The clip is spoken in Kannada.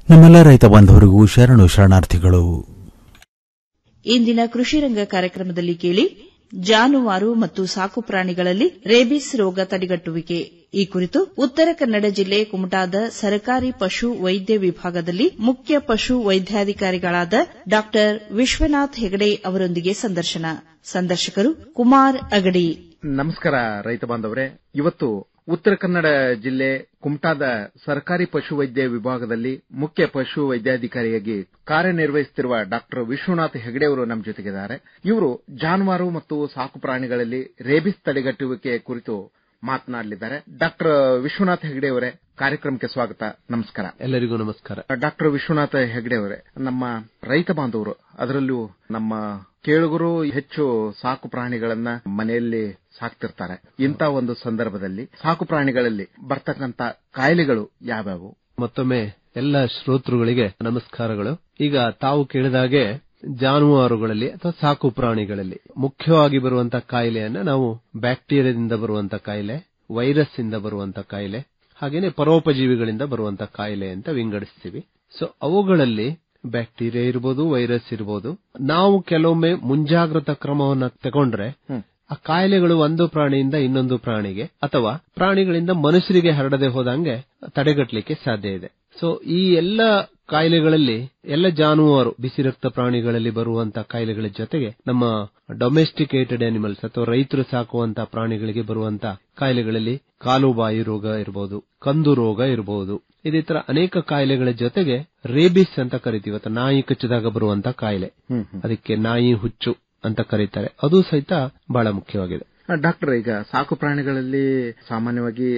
ನಮ್ಮೆಲ್ಲ ರೈತ ಬಾಂಧವರಿಗೂ ಶರಣು ಶರಣಾರ್ಥಿಗಳು ಇಂದಿನ ಕೃಷಿ ರಂಗ ಕಾರ್ಯಕ್ರಮದಲ್ಲಿ ಕೇಳಿ ಜಾನುವಾರು ಮತ್ತು ಸಾಕು ಪ್ರಾಣಿಗಳಲ್ಲಿ ರೇಬಿಸ್ ರೋಗ ತಡೆಗಟ್ಟುವಿಕೆ ಈ ಕುರಿತು ಉತ್ತರ ಕನ್ನಡ ಜಿಲ್ಲೆ ಕುಮಟಾದ ಸರ್ಕಾರಿ ಪಶು ವೈದ್ಯ ವಿಭಾಗದಲ್ಲಿ ಮುಖ್ಯ ಪಶು ವೈದ್ಯಾಧಿಕಾರಿಗಳಾದ ಡಾ ವಿಶ್ವನಾಥ್ ಹೆಗಡೆ ಅವರೊಂದಿಗೆ ಸಂದರ್ಶನ ಸಂದರ್ಶಕರು ಕುಮಾರ್ ಅಗಡಿ ನಮಸ್ಕಾರ ರೈತ ಬಾಂಧವರೇ ಇವತ್ತು ಉತ್ತರ ಕನ್ನಡ ಜಿಲ್ಲೆ ಕುಮಟಾದ ಸರ್ಕಾರಿ ಪಶುವೈದ್ಯ ವಿಭಾಗದಲ್ಲಿ ಮುಖ್ಯ ಪಶು ವೈದ್ಯಾಧಿಕಾರಿಯಾಗಿ ಕಾರ್ಯನಿರ್ವಹಿಸುತ್ತಿರುವ ಡಾಕ್ಟರ್ ವಿಶ್ವನಾಥ್ ಹೆಗಡೆ ಅವರು ನಮ್ಮ ಜೊತೆಗಿದ್ದಾರೆ ಇವರು ಜಾನುವಾರು ಮತ್ತು ಸಾಕು ಪ್ರಾಣಿಗಳಲ್ಲಿ ರೇಬಿಸ್ ತಡೆಗಟ್ಟುವಿಕೆ ಕುರಿತು ಮಾತನಾಡಲಿದ್ದಾರೆ ಡಾಕ್ಟರ್ ವಿಶ್ವನಾಥ್ ಹೆಗಡೆ ಅವರೇ ಕಾರ್ಯಕ್ರಮಕ್ಕೆ ಸ್ವಾಗತ ನಮಸ್ಕಾರ ಎಲ್ಲರಿಗೂ ನಮಸ್ಕಾರ ಡಾಕ್ಟರ್ ವಿಶ್ವನಾಥ ಹೆಗಡೆ ಅವರೇ ನಮ್ಮ ರೈತ ಬಾಂಧವರು ಅದರಲ್ಲೂ ನಮ್ಮ ಕೇಳುಗರು ಹೆಚ್ಚು ಸಾಕು ಪ್ರಾಣಿಗಳನ್ನ ಮನೆಯಲ್ಲಿ ಸಾಕ್ತಿರ್ತಾರೆ ಇಂಥ ಒಂದು ಸಂದರ್ಭದಲ್ಲಿ ಸಾಕು ಪ್ರಾಣಿಗಳಲ್ಲಿ ಬರ್ತಕ್ಕಂತ ಕಾಯಿಲೆಗಳು ಯಾವ್ಯಾವು ಮತ್ತೊಮ್ಮೆ ಎಲ್ಲ ಶ್ರೋತೃಗಳಿಗೆ ನಮಸ್ಕಾರಗಳು ಈಗ ತಾವು ಕೇಳಿದಾಗೆ ಜಾನುವಾರುಗಳಲ್ಲಿ ಅಥವಾ ಸಾಕು ಪ್ರಾಣಿಗಳಲ್ಲಿ ಮುಖ್ಯವಾಗಿ ಬರುವಂತಹ ಕಾಯಿಲೆಯನ್ನ ನಾವು ಬ್ಯಾಕ್ಟೀರಿಯಾದಿಂದ ಬರುವಂತಹ ಕಾಯಿಲೆ ವೈರಸ್ ಇಂದ ಬರುವಂತಹ ಕಾಯಿಲೆ ಹಾಗೇನೆ ಪರೋಪಜೀವಿಗಳಿಂದ ಬರುವಂತಹ ಕಾಯಿಲೆ ಅಂತ ವಿಂಗಡಿಸ್ತೀವಿ ಸೊ ಅವುಗಳಲ್ಲಿ ಬ್ಯಾಕ್ಟೀರಿಯಾ ಇರ್ಬೋದು ವೈರಸ್ ಇರ್ಬೋದು ನಾವು ಕೆಲವೊಮ್ಮೆ ಮುಂಜಾಗ್ರತಾ ಕ್ರಮವನ್ನ ತಗೊಂಡ್ರೆ ಆ ಕಾಯಿಲೆಗಳು ಒಂದು ಪ್ರಾಣಿಯಿಂದ ಇನ್ನೊಂದು ಪ್ರಾಣಿಗೆ ಅಥವಾ ಪ್ರಾಣಿಗಳಿಂದ ಮನುಷ್ಯರಿಗೆ ಹರಡದೆ ಹೋದಂಗೆ ತಡೆಗಟ್ಟಲಿಕ್ಕೆ ಸಾಧ್ಯ ಇದೆ ಸೊ ಈ ಎಲ್ಲ ಕಾಯಿಲೆಗಳಲ್ಲಿ ಎಲ್ಲ ಜಾನುವಾರು ಬಿಸಿ ರಕ್ತ ಪ್ರಾಣಿಗಳಲ್ಲಿ ಬರುವಂತಹ ಕಾಯಿಲೆಗಳ ಜೊತೆಗೆ ನಮ್ಮ ಡೊಮೆಸ್ಟಿಕೇಟೆಡ್ ಅನಿಮಲ್ಸ್ ಅಥವಾ ರೈತರು ಸಾಕುವಂತಹ ಪ್ರಾಣಿಗಳಿಗೆ ಬರುವಂತಹ ಕಾಯಿಲೆಗಳಲ್ಲಿ ಕಾಲುಬಾಯಿ ರೋಗ ಇರಬಹುದು ಕಂದು ರೋಗ ಇರಬಹುದು ಇದೇ ತರ ಅನೇಕ ಕಾಯಿಲೆಗಳ ಜೊತೆಗೆ ರೇಬಿಸ್ ಅಂತ ಕರಿತೀವಿ ಅಥವಾ ನಾಯಿ ಕಚ್ಚಿದಾಗ ಬರುವಂತಹ ಕಾಯಿಲೆ ಅದಕ್ಕೆ ನಾಯಿ ಹುಚ್ಚು ಅಂತ ಕರೀತಾರೆ ಅದು ಸಹಿತ ಬಹಳ ಮುಖ್ಯವಾಗಿದೆ ಡಾಕ್ಟರ್ ಈಗ ಸಾಕು ಪ್ರಾಣಿಗಳಲ್ಲಿ ಸಾಮಾನ್ಯವಾಗಿ